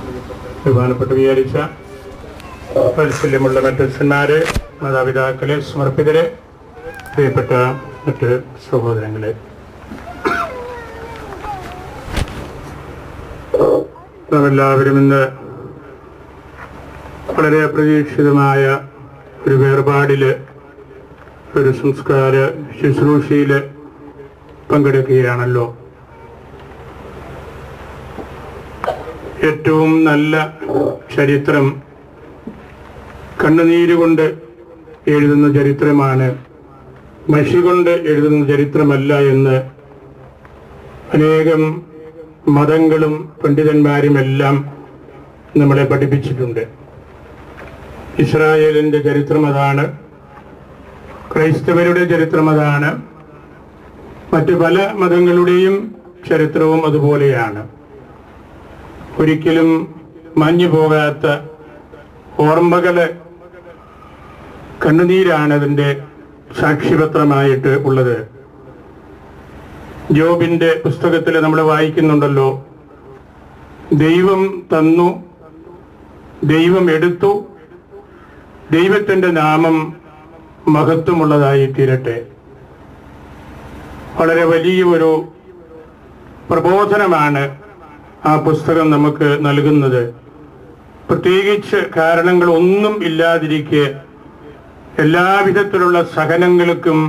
ബഹുമാനപ്പെട്ട് വിചാരിച്ച വാത്സല്യമുള്ള മറ്റച്ഛന്മാരെ മാതാപിതാക്കളെ സമർപ്പിതരെ പ്രിയപ്പെട്ട മറ്റ് സഹോദരങ്ങളെ നാം എല്ലാവരും ഇന്ന് വളരെ അപ്രതീക്ഷിതമായ ഒരു വേർപാടില് ഒരു സംസ്കാര ശുശ്രൂഷയില് പങ്കെടുക്കുകയാണല്ലോ ഏറ്റവും നല്ല ചരിത്രം കണ്ണുനീരുകൊണ്ട് എഴുതുന്ന ചരിത്രമാണ് മഷി കൊണ്ട് എഴുതുന്ന ചരിത്രമല്ല എന്ന് അനേകം മതങ്ങളും പണ്ഡിതന്മാരുമെല്ലാം നമ്മളെ പഠിപ്പിച്ചിട്ടുണ്ട് ഇസ്രായേലിന്റെ ചരിത്രം അതാണ് ക്രൈസ്തവരുടെ ചരിത്രം അതാണ് മറ്റു പല മതങ്ങളുടെയും ചരിത്രവും അതുപോലെയാണ് ഒരിക്കലും മഞ്ഞു പോകാത്ത ഓർമ്മകള് കണ്ണുനീരാണ് അതിൻ്റെ സാക്ഷ്യപത്രമായിട്ട് ഉള്ളത് ജോബിന്റെ പുസ്തകത്തിൽ നമ്മൾ വായിക്കുന്നുണ്ടല്ലോ ദൈവം തന്നു ദൈവം എടുത്തു ദൈവത്തിന്റെ നാമം മഹത്വമുള്ളതായി തീരട്ടെ വളരെ വലിയ ഒരു പ്രബോധനമാണ് ആ പുസ്തകം നമുക്ക് നൽകുന്നത് പ്രത്യേകിച്ച് കാരണങ്ങൾ ഒന്നും ഇല്ലാതിരിക്കെ എല്ലാവിധത്തിലുള്ള സഹനങ്ങൾക്കും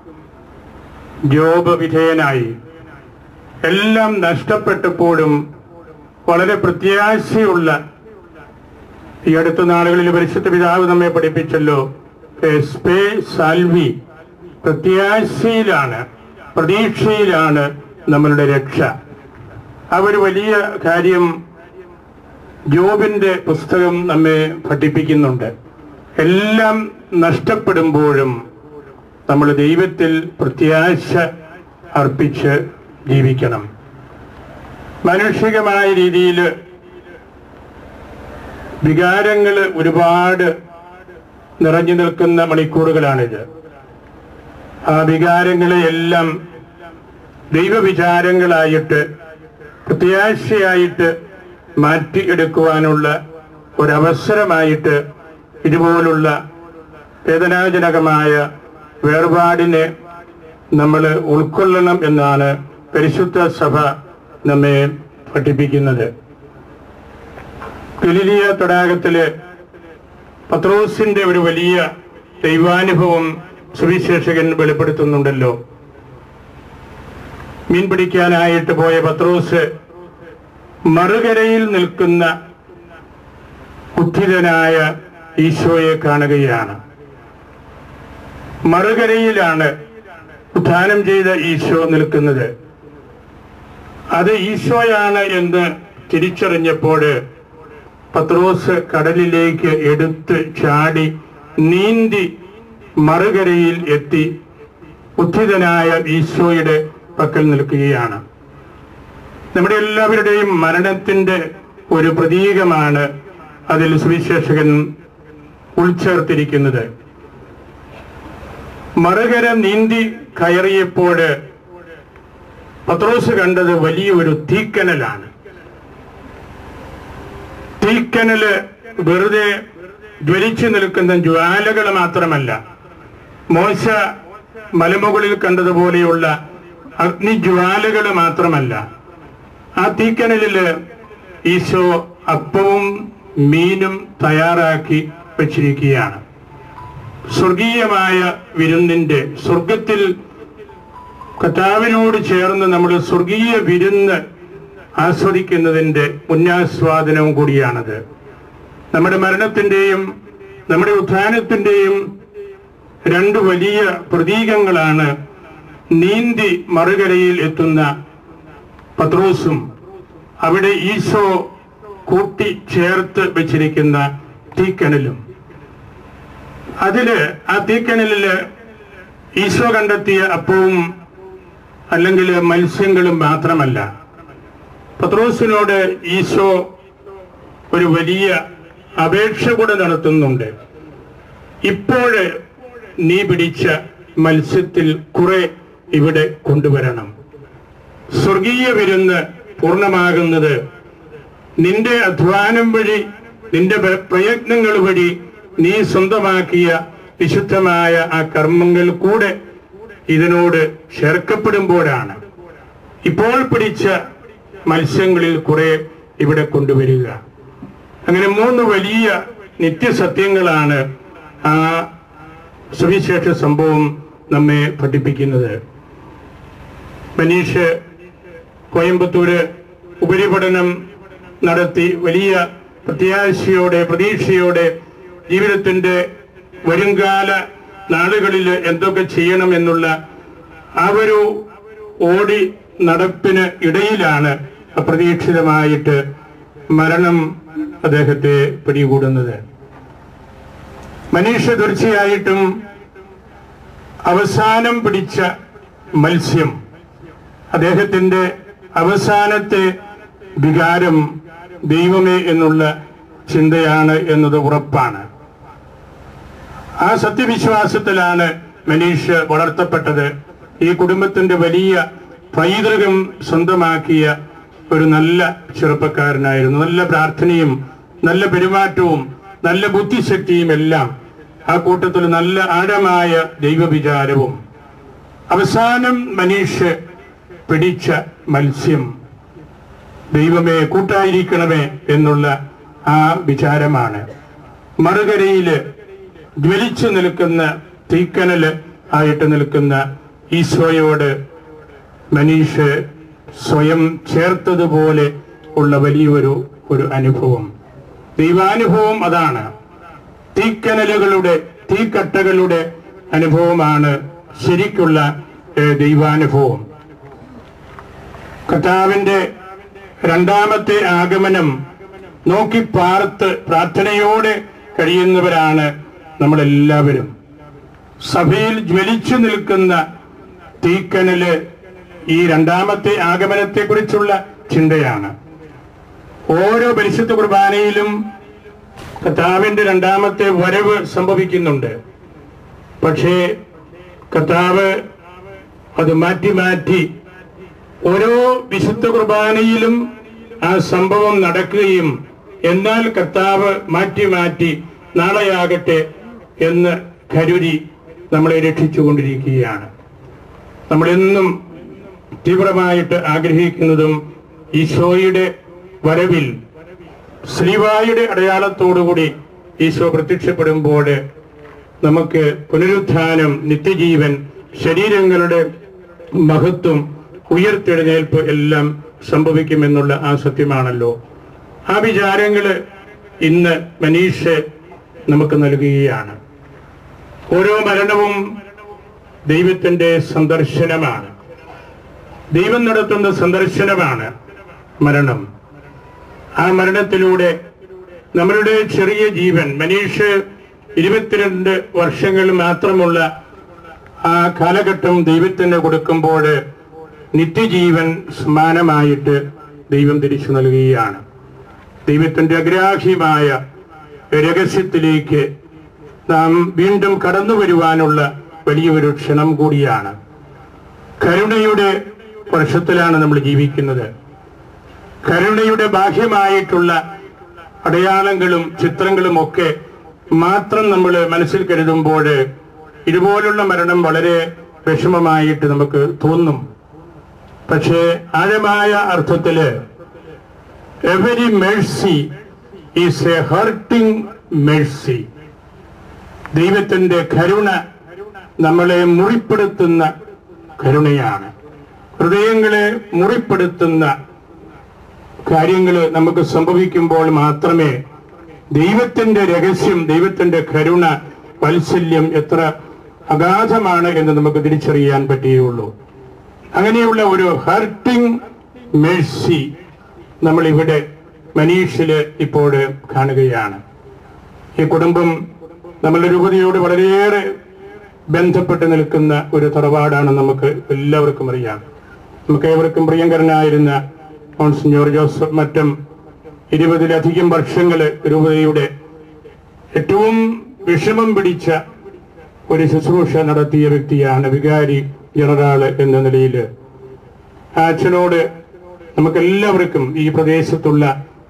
ജോബ് വിധേയനായി എല്ലാം നഷ്ടപ്പെട്ടപ്പോഴും വളരെ പ്രത്യാശയുള്ള ഈ അടുത്ത നാളുകളിൽ പരിശുദ്ധ പിതാവ് നമ്മെ പഠിപ്പിച്ചല്ലോ എസ്പേ സാൽവി പ്രത്യാശയിലാണ് പ്രതീക്ഷയിലാണ് നമ്മളുടെ രക്ഷ ആ ഒരു വലിയ കാര്യം ജോബിന്റെ പുസ്തകം നമ്മെ പഠിപ്പിക്കുന്നുണ്ട് എല്ലാം നഷ്ടപ്പെടുമ്പോഴും നമ്മൾ ദൈവത്തിൽ പ്രത്യാശ അർപ്പിച്ച് ജീവിക്കണം മാനുഷികമായ രീതിയിൽ വികാരങ്ങൾ ഒരുപാട് നിറഞ്ഞു നിൽക്കുന്ന മണിക്കൂറുകളാണിത് ആ വികാരങ്ങളെ എല്ലാം ദൈവവിചാരങ്ങളായിട്ട് പ്രത്യാശയായിട്ട് മാറ്റിയെടുക്കുവാനുള്ള ഒരവസരമായിട്ട് ഇതുപോലുള്ള വേദനാജനകമായ വേർപാടിനെ നമ്മൾ ഉൾക്കൊള്ളണം എന്നാണ് പരിശുദ്ധ സഭ നമ്മെ പഠിപ്പിക്കുന്നത് ഗലീലിയ തടാകത്തില് പത്രോസിന്റെ ഒരു വലിയ ദൈവാനുഭവം സുവിശേഷകൻ വെളിപ്പെടുത്തുന്നുണ്ടല്ലോ മീൻ പിടിക്കാനായിട്ട് പോയ പത്രോസ് മറുകരയിൽ നിൽക്കുന്ന ഉദ്ധിതനായ ഈശോയെ കാണുകയാണ് മറുകരയിലാണ് ഉദ്ധാനം ചെയ്ത ഈശോ നിൽക്കുന്നത് അത് ഈശോയാണ് എന്ന് തിരിച്ചറിഞ്ഞപ്പോൾ പത്രോസ് കടലിലേക്ക് എടുത്ത് ചാടി നീന്തി മറുകരയിൽ എത്തി ഉദ്ധിതനായ ഈശോയുടെ പക്കൽ നിൽക്കുകയാണ് നമ്മുടെ എല്ലാവരുടെയും മരണത്തിന്റെ ഒരു പ്രതീകമാണ് അതിൽ സുവിശേഷകൻ ഉൾച്ചേർത്തിരിക്കുന്നത് മറുകര നീന്തി കയറിയപ്പോൾ പത്രോസ് കണ്ടത് വലിയൊരു തീക്കനലാണ് തീക്കനല് വെറുതെ ജ്വലിച്ചു നിൽക്കുന്ന ജ്വാലകൾ മാത്രമല്ല മോശ മലമുകളിൽ കണ്ടതുപോലെയുള്ള അഗ്നിജ്വാലകൾ മാത്രമല്ല ആ തീക്കനലില് ഈശോ അപ്പവും മീനും തയ്യാറാക്കി വച്ചിരിക്കുകയാണ് സ്വർഗീയമായ വിരുന്നിന്റെ സ്വർഗത്തിൽ കർത്താവിനോട് ചേർന്ന് നമ്മൾ സ്വർഗീയ വിരുന്ന് ആസ്വദിക്കുന്നതിന്റെ മുന്നാസ്വാദനവും കൂടിയാണത് നമ്മുടെ മരണത്തിന്റെയും നമ്മുടെ ഉത്ഥാനത്തിന്റെയും രണ്ട് വലിയ പ്രതീകങ്ങളാണ് നീന്തി മറുകരയിൽ എത്തുന്ന പത്രോസും അവിടെ ഈശോ കൂട്ടി ചേർത്ത് വെച്ചിരിക്കുന്ന തീക്കനലും അതില് ആ തീക്കനലില് ഈശോ കണ്ടെത്തിയ അപ്പവും അല്ലെങ്കിൽ മത്സ്യങ്ങളും മാത്രമല്ല പത്രോസിനോട് ഈശോ ഒരു വലിയ അപേക്ഷ കൂടെ നടത്തുന്നുണ്ട് ഇപ്പോഴ് നീ പിടിച്ച മത്സ്യത്തിൽ കുറെ ഇവിടെ കൊണ്ടുവരണം സ്വർഗീയ വിരുന്ന് പൂർണ്ണമാകുന്നത് നിന്റെ അധ്വാനം വഴി നിന്റെ പ്ര- പ്രയത്നങ്ങൾ വഴി നീ സ്വന്തമാക്കിയ വിശുദ്ധമായ ആ കർമ്മങ്ങൾ കൂടെ ഇതിനോട് ചേർക്കപ്പെടുമ്പോഴാണ് ഇപ്പോൾ പിടിച്ച മത്സ്യങ്ങളിൽ കുറെ ഇവിടെ കൊണ്ടുവരിക അങ്ങനെ മൂന്ന് വലിയ നിത്യസത്യങ്ങളാണ് ആ സുവിശേഷ സംഭവം നമ്മെ പഠിപ്പിക്കുന്നത് മനീഷ് കോയമ്പത്തൂര് ഉപരിപഠനം നടത്തി വലിയ പ്രത്യാശയോടെ പ്രതീക്ഷയോടെ ജീവിതത്തിന്റെ വരുംകാല നാളുകളിൽ എന്തൊക്കെ ചെയ്യണം എന്നുള്ള ആ ഒരു ഓടി നടപ്പിന് ഇടയിലാണ് അപ്രതീക്ഷിതമായിട്ട് മരണം അദ്ദേഹത്തെ പിടികൂടുന്നത് മനീഷ തീർച്ചയായിട്ടും അവസാനം പിടിച്ച മത്സ്യം അദ്ദേഹത്തിന്റെ അവസാനത്തെ വികാരം ദൈവമേ എന്നുള്ള ചിന്തയാണ് എന്നത് ഉറപ്പാണ് ആ സത്യവിശ്വാസത്തിലാണ് മനീഷ് വളർത്തപ്പെട്ടത് ഈ കുടുംബത്തിന്റെ വലിയ പൈതൃകം സ്വന്തമാക്കിയ ഒരു നല്ല ചെറുപ്പക്കാരനായിരുന്നു നല്ല പ്രാർത്ഥനയും നല്ല പെരുമാറ്റവും നല്ല ബുദ്ധിശക്തിയും എല്ലാം ആ കൂട്ടത്തിൽ നല്ല ആഴമായ ദൈവവിചാരവും അവസാനം മനീഷ് പിടിച്ച മത്സ്യം ദൈവമേ കൂട്ടായിരിക്കണമേ എന്നുള്ള ആ വിചാരമാണ് മറുകരയില് ജ്വലിച്ചു നിൽക്കുന്ന തീക്കനല് ആയിട്ട് നിൽക്കുന്ന ഈശോയോട് മനീഷ് സ്വയം ചേർത്തതുപോലെ ഉള്ള വലിയൊരു ഒരു അനുഭവം ദൈവാനുഭവം അതാണ് തീക്കനലുകളുടെ തീക്കട്ടകളുടെ അനുഭവമാണ് ശരിക്കുള്ള ഏഹ്, ദൈവാനുഭവം കർത്താവിന്റെ രണ്ടാമത്തെ ആഗമനം നോക്കി പാർത്ത് പ്രാർത്ഥനയോടെ കഴിയുന്നവരാണ് നമ്മളെല്ലാവരും സഭയിൽ ജ്വലിച്ചു നിൽക്കുന്ന തീക്കനല് ഈ രണ്ടാമത്തെ ആഗമനത്തെ കുറിച്ചുള്ള ചിന്തയാണ് ഓരോ പരിശുദ്ധ കുർബാനയിലും കർത്താവിന്റെ രണ്ടാമത്തെ വരവ് സംഭവിക്കുന്നുണ്ട് പക്ഷേ കർത്താവ് അത് മാറ്റി മാറ്റി ഓരോ വിശുദ്ധ കുർബാനയിലും ആ സംഭവം നടക്കുകയും എന്നാൽ കർത്താവ് മാറ്റി മാറ്റി നാളെയാകട്ടെ എന്ന് കരുതി നമ്മളെ രക്ഷിച്ചുകൊണ്ടിരിക്കുകയാണ് നമ്മളെന്നും തീവ്രമായിട്ട് ആഗ്രഹിക്കുന്നതും ഈശോയുടെ വരവിൽ ശ്രീവായുടെ അടയാളത്തോടുകൂടി ഈശോ പ്രത്യക്ഷപ്പെടുമ്പോൾ നമുക്ക് പുനരുത്ഥാനം നിത്യജീവൻ ശരീരങ്ങളുടെ മഹത്വം ഉയർത്തെഴുന്നേൽപ്പ് എല്ലാം സംഭവിക്കുമെന്നുള്ള ആ സത്യമാണല്ലോ ആ വിചാരങ്ങള് ഇന്ന് മനീഷ് നമുക്ക് നൽകുകയാണ് ഓരോ മരണവും ദൈവത്തിന്റെ സന്ദർശനമാണ് ദൈവം നടത്തുന്ന സന്ദർശനമാണ് മരണം ആ മരണത്തിലൂടെ നമ്മളുടെ ചെറിയ ജീവൻ മനീഷ് ഇരുപത്തിരണ്ട് വർഷങ്ങൾ മാത്രമുള്ള ആ കാലഘട്ടം ദൈവത്തിന് കൊടുക്കുമ്പോൾ നിത്യജീവൻ സമാനമായിട്ട് ദൈവം തിരിച്ചു നൽകുകയാണ് ദൈവത്തിന്റെ അഗ്രാഹ്യമായ രഹസ്യത്തിലേക്ക് നാം വീണ്ടും കടന്നു വരുവാനുള്ള വലിയൊരു ക്ഷണം കൂടിയാണ് കരുണയുടെ വർഷത്തിലാണ് നമ്മൾ ജീവിക്കുന്നത് കരുണയുടെ ബാഹ്യമായിട്ടുള്ള അടയാളങ്ങളും ചിത്രങ്ങളും ഒക്കെ മാത്രം നമ്മൾ മനസ്സിൽ കരുതുമ്പോൾ ഇതുപോലുള്ള മരണം വളരെ വിഷമമായിട്ട് നമുക്ക് തോന്നും പക്ഷേ ആഴമായ അർത്ഥത്തില് every mercy is a hurting mercy ദൈവത്തിന്റെ കരുണ നമ്മളെ മുറിപ്പെടുത്തുന്ന കരുണയാണ് ഹൃദയങ്ങളെ മുറിപ്പെടുത്തുന്ന കാര്യങ്ങൾ നമുക്ക് സംഭവിക്കുമ്പോൾ മാത്രമേ ദൈവത്തിന്റെ രഹസ്യം ദൈവത്തിന്റെ കരുണ വാത്സല്യം എത്ര അഗാധമാണ് എന്ന് നമുക്ക് തിരിച്ചറിയാൻ പറ്റുകയുള്ളൂ അങ്ങനെയുള്ള ഒരു ഹർട്ടിംഗ് മേഴ്സി നമ്മൾ ഇവിടെ മനീഷില് ഇപ്പോൾ കാണുകയാണ് ഈ കുടുംബം നമ്മളുടെ രൂപതയോട് വളരെയേറെ ബന്ധപ്പെട്ട് നിൽക്കുന്ന ഒരു തറവാടാണ് നമുക്ക് എല്ലാവർക്കും അറിയാം നമുക്ക് ഏവർക്കും പ്രിയങ്കരനായിരുന്ന മോൺസിഞ്ഞോർ ജോസഫ് മറ്റം ഇരുപതിലധികം വർഷങ്ങള് രൂപതയുടെ ഏറ്റവും വിഷമം പിടിച്ച ഒരു ശുശ്രൂഷ നടത്തിയ വ്യക്തിയാണ് വികാരി ജനറാള് എന്ന നിലയിൽ ആ അച്ഛനോട് നമുക്കെല്ലാവർക്കും ഈ പ്രദേശത്തുള്ള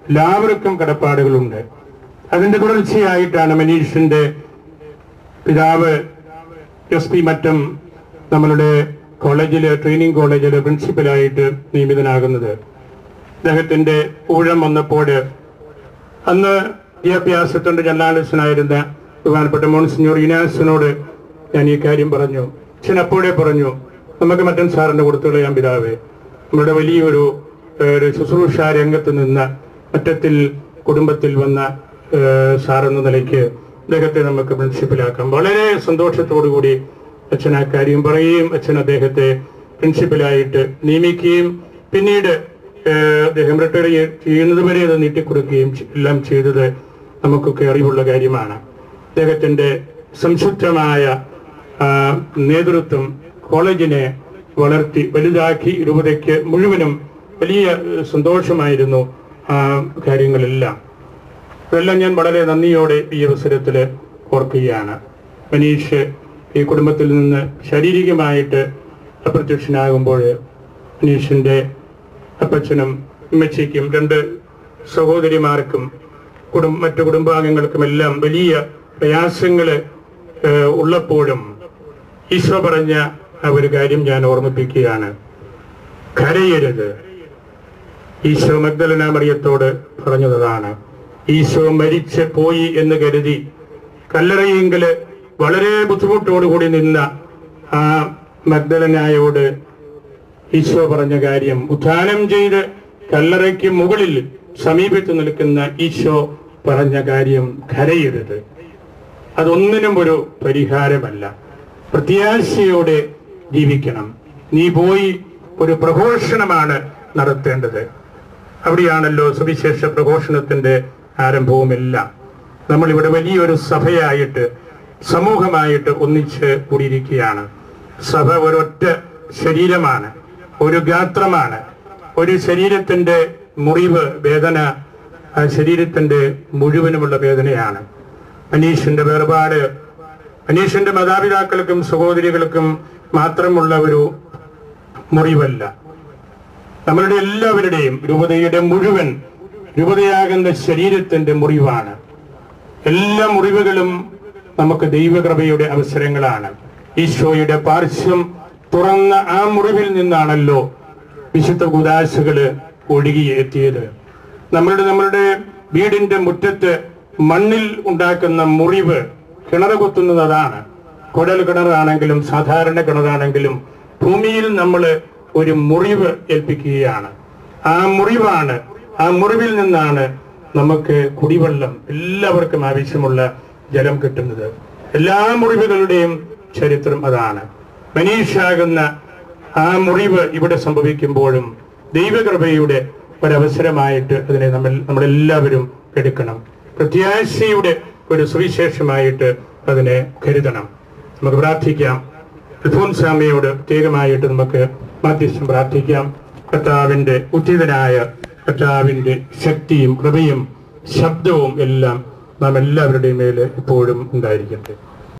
എല്ലാവർക്കും കടപ്പാടുകളുണ്ട് അതിന്റെ തുടർച്ചയായിട്ടാണ് മനീഷിന്റെ പിതാവ് എസ് പി മറ്റം നമ്മളുടെ കോളേജില് ട്രെയിനിങ് കോളേജില് പ്രിൻസിപ്പലായിട്ട് നിയമിതനാകുന്നത് അദ്ദേഹത്തിന്റെ ഊഴം വന്നപ്പോൾ അന്ന് വിദ്യാഭ്യാസത്തിന്റെ ജർണാലിസ്റ്റിനായിരുന്ന ബഹുമാനപ്പെട്ട മോൺസിഞ്ഞോർ ഇനാസിനോട് ഞാൻ ഈ കാര്യം പറഞ്ഞു അച്ഛൻ അപ്പോഴേ പറഞ്ഞു നമുക്ക് മറ്റൻ സാറിന്റെ കൊടുത്തു കളയാൻ പിതാവേ നമ്മുടെ വലിയൊരു ഏഹ്, ഒരു ശുശ്രൂഷ രംഗത്ത് നിന്ന് മറ്റത്തിൽ കുടുംബത്തിൽ വന്ന ഏഹ്, സാർ എന്ന നിലയ്ക്ക് അദ്ദേഹത്തെ നമുക്ക് പ്രിൻസിപ്പലാക്കാം വളരെ സന്തോഷത്തോടു കൂടി അച്ഛൻ ആ കാര്യം പറയുകയും അച്ഛൻ അദ്ദേഹത്തെ പ്രിൻസിപ്പലായിട്ട് നിയമിക്കുകയും പിന്നീട് ഏഹ്, അദ്ദേഹം റിട്ടയർ ചെയ്യുന്നത് വരെ അത് നീട്ടിക്കൊടുക്കുകയും ചെ- എല്ലാം ചെയ്തത് നമുക്കൊക്കെ അറിവുള്ള കാര്യമാണ് അദ്ദേഹത്തിന്റെ സംശുദ്ധമായ ആ, നേതൃത്വം കോളേജിനെ വളർത്തി വലുതാക്കി രൂപതയ്ക്ക് മുഴുവനും വലിയ ഏഹ്, സന്തോഷമായിരുന്നു ആ കാര്യങ്ങളെല്ലാം ഇതെല്ലാം ഞാൻ വളരെ നന്ദിയോടെ ഈ അവസരത്തിൽ ഓർക്കുകയാണ് മനീഷ് ഈ കുടുംബത്തിൽ നിന്ന് ശാരീരികമായിട്ട് അപ്രത്യക്ഷനാകുമ്പോൾ മനീഷിന്റെ അപ്പച്ചനും അമ്മച്ചിക്കും രണ്ട് സഹോദരിമാർക്കും കുടുംബ മറ്റു കുടുംബാംഗങ്ങൾക്കുമെല്ലാം വലിയ പ്രയാസങ്ങൾ ഉള്ളപ്പോഴും ഈശോ പറഞ്ഞ ആ ഒരു കാര്യം ഞാൻ ഓർമ്മിപ്പിക്കുകയാണ് കരയരുത് ഈശോ മഗ്ദലന മറിയത്തോട് പറഞ്ഞതാണ് ഈശോ മരിച്ച് പോയി എന്ന് കരുതി കല്ലറയെങ്കില് വളരെ ബുദ്ധിമുട്ടോടുകൂടി നിന്ന ആ മഗ്ദലനായോട് ഈശോ പറഞ്ഞ കാര്യം ഉത്ഥാനം ചെയ്ത് കല്ലറയ്ക്ക് മുകളിൽ സമീപത്ത് നിൽക്കുന്ന ഈശോ പറഞ്ഞ കാര്യം കരയരുത് അതൊന്നിനും ഒരു പരിഹാരമല്ല പ്രത്യാശയോടെ ജീവിക്കണം നീ പോയി ഒരു പ്രഘോഷണമാണ് നടത്തേണ്ടത് അവിടെയാണല്ലോ സുവിശേഷ പ്രഘോഷണത്തിന്റെ ആരംഭവുമെല്ലാം നമ്മൾ ഇവിടെ വലിയൊരു സഭയായിട്ട് സമൂഹമായിട്ട് ഒന്നിച്ച് കൂടിയിരിക്കുകയാണ് സഭ ഒരൊറ്റ ശരീരമാണ് ഒരു ഗാത്രമാണ് ഒരു ശരീരത്തിന്റെ മുറിവ് വേദന ആ ശരീരത്തിന്റെ മുഴുവനുമുള്ള വേദനയാണ് മനീഷിന്റെ വേർപാട് മനീഷിന്റെ മാതാപിതാക്കൾക്കും സഹോദരികൾക്കും മാത്രമുള്ള ഒരു മുറിവല്ല നമ്മളുടെ എല്ലാവരുടെയും രൂപതയുടെ മുഴുവൻ രൂപതയാകുന്ന ശരീരത്തിന്റെ മുറിവാണ് എല്ലാ മുറിവുകളും നമുക്ക് ദൈവകൃപയുടെ അവസരങ്ങളാണ് ഈശോയുടെ പാർശ്വം തുറന്ന ആ മുറിവിൽ നിന്നാണല്ലോ വിശുദ്ധ കുദാശകള് ഒഴുകിയെത്തിയത് നമ്മളുടെ നമ്മളുടെ വീടിന്റെ മുറ്റത്ത് മണ്ണിൽ ഉണ്ടാക്കുന്ന മുറിവ് കിണർ കുത്തുന്നത് അതാണ് കുടൽ കിണറാണെങ്കിലും സാധാരണ കിണറാണെങ്കിലും ഭൂമിയിൽ നമ്മൾ ഒരു മുറിവ് ഏൽപ്പിക്കുകയാണ് ആ മുറിവാണ് ആ മുറിവിൽ നിന്നാണ് നമുക്ക് കുടിവെള്ളം എല്ലാവർക്കും ആവശ്യമുള്ള ജലം കിട്ടുന്നത് എല്ലാ മുറിവുകളുടെയും ചരിത്രം അതാണ് മനീഷാകുന്ന ആ മുറിവ് ഇവിടെ സംഭവിക്കുമ്പോഴും ദൈവകൃപയുടെ ഒരവസരമായിട്ട് അതിനെ നമ്മൾ നമ്മളെല്ലാവരും എടുക്കണം പ്രത്യാശയുടെ ഒരു സുവിശേഷമായിട്ട് അതിനെ കരുതണം നമുക്ക് പ്രാർത്ഥിക്കാം അൽഫോൻസാമയോട് പ്രത്യേകമായിട്ട് നമുക്ക് മാധ്യസ്ഥം പ്രാർത്ഥിക്കാം കർത്താവിന്റെ ഉചിതനായ കർത്താവിന്റെ ശക്തിയും കൃപയും ശബ്ദവും എല്ലാം നാം എല്ലാവരുടെയും മേലെ എപ്പോഴും ഉണ്ടായിരിക്കട്ടെ